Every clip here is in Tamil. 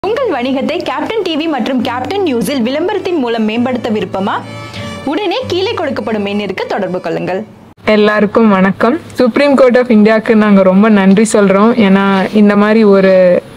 உங்கள் வணிகத்தை கேப்டன் டிவி மற்றும் கேப்டன் நியூஸில் விளம்பரத்தின் மூலம் மேம்படுத்த விருப்பமா உடனே கீழே கொடுக்கப்படும் எண்ணிற்கு தொடர்பு கொள்ளுங்கள் எல்லாருக்கும் வணக்கம் சுப்ரீம் கோர்ட் ஆஃப் இந்தியாவுக்கு நாங்கள் ரொம்ப நன்றி சொல்கிறோம் ஏன்னா இந்த மாதிரி ஒரு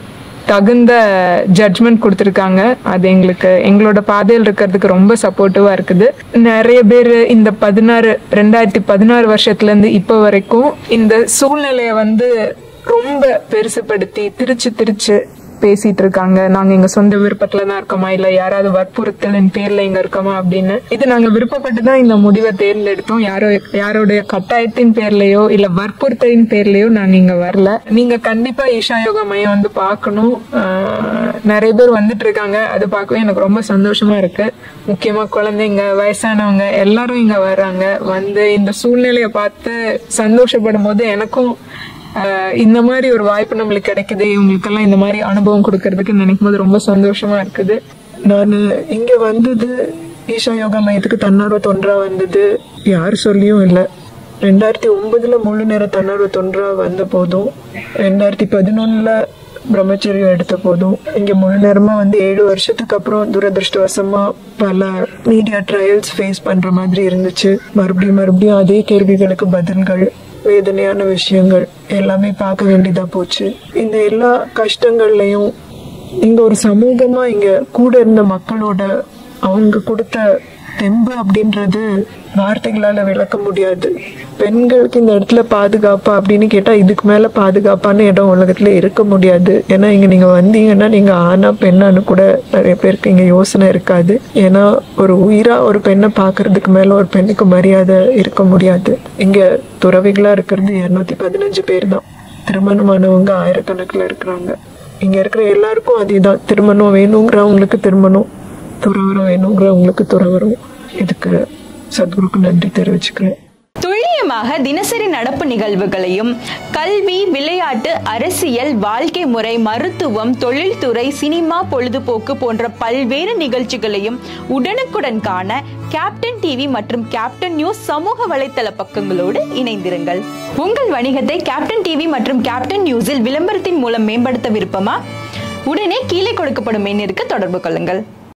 தகுந்த ஜட்ஜ்மெண்ட் கொடுத்துருக்காங்க அது எங்களுக்கு எங்களோட பாதையில் இருக்கிறதுக்கு ரொம்ப சப்போர்ட்டிவாக இருக்குது நிறைய பேர் இந்த பதினாறு ரெண்டாயிரத்தி பதினாறு வருஷத்துலேருந்து இப்போ வரைக்கும் இந்த சூழ்நிலையை வந்து ரொம்ப பெருசுப்படுத்தி திருச்சு திருச்சு பேசிட்டு இருக்காங்க நாங்க எங்க சொந்த விருப்பத்துல தான் இருக்கோமா இல்ல யாராவது வற்புறுத்தலின் பேர்ல இங்க இருக்கோமா அப்படின்னு இது நாங்க விருப்பப்பட்டு தான் இந்த முடிவை தேர்ந்தெடுத்தோம் யாரோ யாரோடைய கட்டாயத்தின் பேர்லயோ இல்ல வற்புறுத்தலின் பேர்லயோ நாங்க இங்க வரல நீங்க கண்டிப்பா ஈஷா யோகா மையம் வந்து பார்க்கணும் ஆஹ் நிறைய பேர் வந்துட்டு இருக்காங்க அது பார்க்கவே எனக்கு ரொம்ப சந்தோஷமா இருக்கு முக்கியமா குழந்தைங்க வயசானவங்க எல்லாரும் இங்க வர்றாங்க வந்து இந்த சூழ்நிலையை பார்த்து சந்தோஷப்படும் போது எனக்கும் ஆஹ் இந்த மாதிரி ஒரு வாய்ப்பு நம்மளுக்கு கிடைக்குது இவங்களுக்கெல்லாம் இந்த மாதிரி அனுபவம் கொடுக்கறதுக்கு நினைக்கும் போது ரொம்ப சந்தோஷமா இருக்குது நான் இங்க வந்தது ஈஷா யோகா மையத்துக்கு தன்னார்வ தொன்றா வந்தது யார் சொல்லியும் இல்லை ரெண்டாயிரத்தி ஒன்பதுல முழு நேர தன்னார்வ தொன்றா வந்த போதும் ரெண்டாயிரத்தி பதினொன்னுல பிரம்மச்சரியம் எடுத்த போதும் இங்க முழு நேரமா வந்து ஏழு வருஷத்துக்கு அப்புறம் துரதிருஷ்டவசமா பல மீடியா ட்ரையல்ஸ் ஃபேஸ் பண்ற மாதிரி இருந்துச்சு மறுபடியும் மறுபடியும் அதே கேள்விகளுக்கு பதில்கள் வேதனையான விஷயங்கள் எல்லாமே பார்க்க வேண்டியதா போச்சு இந்த எல்லா கஷ்டங்கள்லயும் இங்க ஒரு சமூகமா இங்க கூட இருந்த மக்களோட அவங்க கொடுத்த தெம்பு அப்படின்றது வார்த்தைகளால விளக்க முடியாது பெண்களுக்கு இந்த இடத்துல பாதுகாப்பா அப்படின்னு கேட்டா இதுக்கு மேல பாதுகாப்பான இடம் உலகத்துல இருக்க முடியாது ஏன்னா இங்க நீங்க வந்தீங்கன்னா நீங்க ஆனா பெண்ணான்னு கூட நிறைய பேருக்கு இங்க யோசனை இருக்காது ஏன்னா ஒரு உயிரா ஒரு பெண்ணை பாக்குறதுக்கு மேல ஒரு பெண்ணுக்கு மரியாதை இருக்க முடியாது இங்க துறவிகளா இருக்கிறது இருநூத்தி பதினஞ்சு பேர் தான் திருமணமானவங்க ஆயிரக்கணக்கில் இருக்கிறாங்க இங்க இருக்கிற எல்லாருக்கும் அதேதான் திருமணம் வேணுங்கிறவங்களுக்கு திருமணம் துறவரம் வேணுங்கிறவங்களுக்கு துறவரம் இதுக்கு சத்குருக்கு நன்றி தெரிவிச்சுக்கிறேன் துல்லியமாக தினசரி நடப்பு நிகழ்வுகளையும் கல்வி விளையாட்டு அரசியல் வாழ்க்கை முறை மருத்துவம் தொழில்துறை சினிமா பொழுதுபோக்கு போன்ற பல்வேறு நிகழ்ச்சிகளையும் உடனுக்குடன் காண கேப்டன் டிவி மற்றும் கேப்டன் நியூஸ் சமூக வலைத்தள பக்கங்களோடு இணைந்திருங்கள் உங்கள் வணிகத்தை கேப்டன் டிவி மற்றும் கேப்டன் நியூஸில் விளம்பரத்தின் மூலம் மேம்படுத்த விருப்பமா உடனே கீழே கொடுக்கப்படும் எண்ணிற்கு தொடர்பு கொள்ளுங்கள்